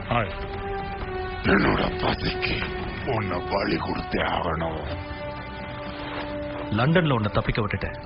ஆள் என்னோட பசிக்கு உன்னை பலி கொடுத்தே ஆகணும் லண்டன்ல உன்னை தப்பிக்க விட்டுட்டேன்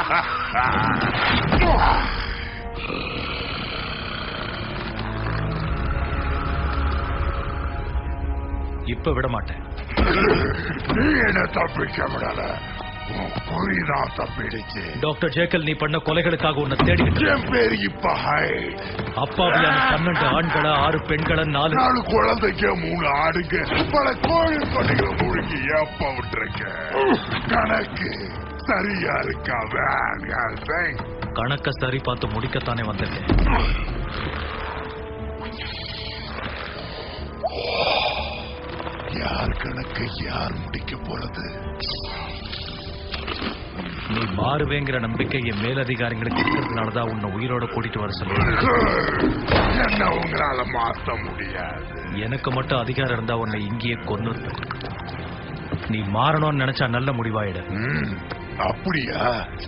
இப்ப விட மாட்டேன் நீ என்ன தப்பிக்க விடல உன் குறி தான் தப்பிடுச்சு டாக்டர் ஜேக்கல் நீ பண்ண கொலைகளுக்காக உன்னை தேடிக்கிட்டு என் பேரு இப்ப ஹைட் அப்பாவியான பன்னெண்டு ஆண்களை ஆறு பெண்களை நாலு நாலு குழந்தைக்கு மூணு ஆடுங்க பல கோழி கொடிகளை முழுங்கி ஏப்ப விட்டுருக்க கணக்கு சரியா இருக்கா வேன் ஹெல்பிங் கணக்க சரி பார்த்து முடிக்கத்தானே வந்திருக்கேன் யார் கணக்கு யார் முடிக்க போறது நீ மாறுவேங்கிற நம்பிக்கை என் மேலதிகாரிகளுக்கு இருக்கிறதுனாலதான் உன்னை உயிரோட கூட்டிட்டு வர சொல்லுவேன் என்ன உங்களால மாத்த முடியாது எனக்கு மட்டும் அதிகாரம் இருந்தா உன்னை இங்கேயே கொன்னு நீ மாறணும்னு நினைச்சா நல்ல முடிவாயிட ம், அப்படியா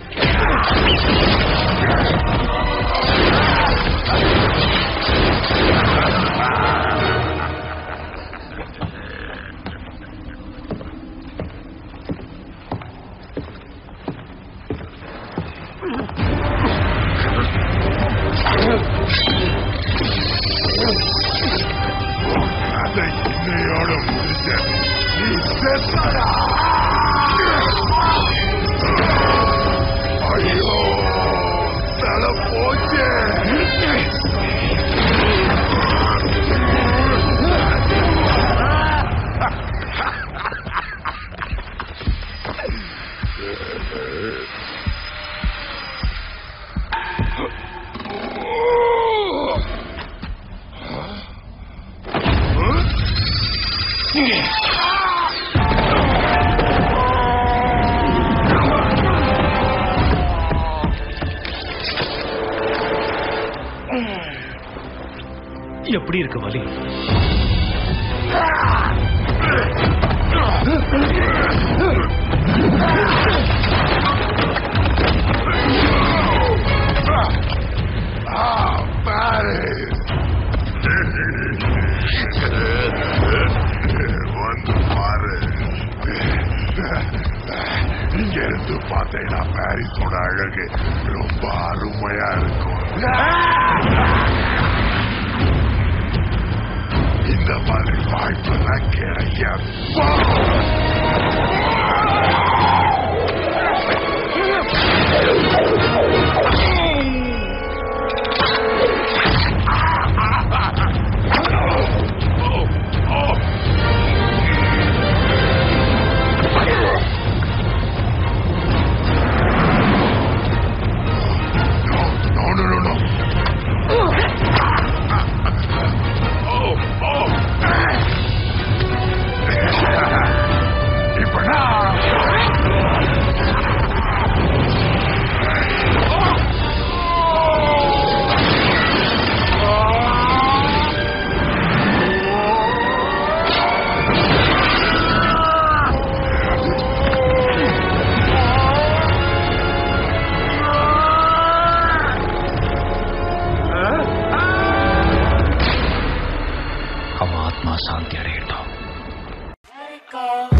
அதை இன்னையோட முடிச்ச நீ செத்தடா ஐயோ தலை போச்சு எப்படி இருக்கு வலி ஆ பாரு வந்து பாரு இங்க இருந்து பார்த்தீங்கன்னா பாரிஸோட அழகு ரொம்ப அருமையா இருக்கும் இந்த மாதிரி வாய்ப்பெல்லாம் கிடையாது No, no, no, no. Oh, oh. இப்ப நான் அவன் ஆத்மா சாந்தி அடையட்டும் Let it go.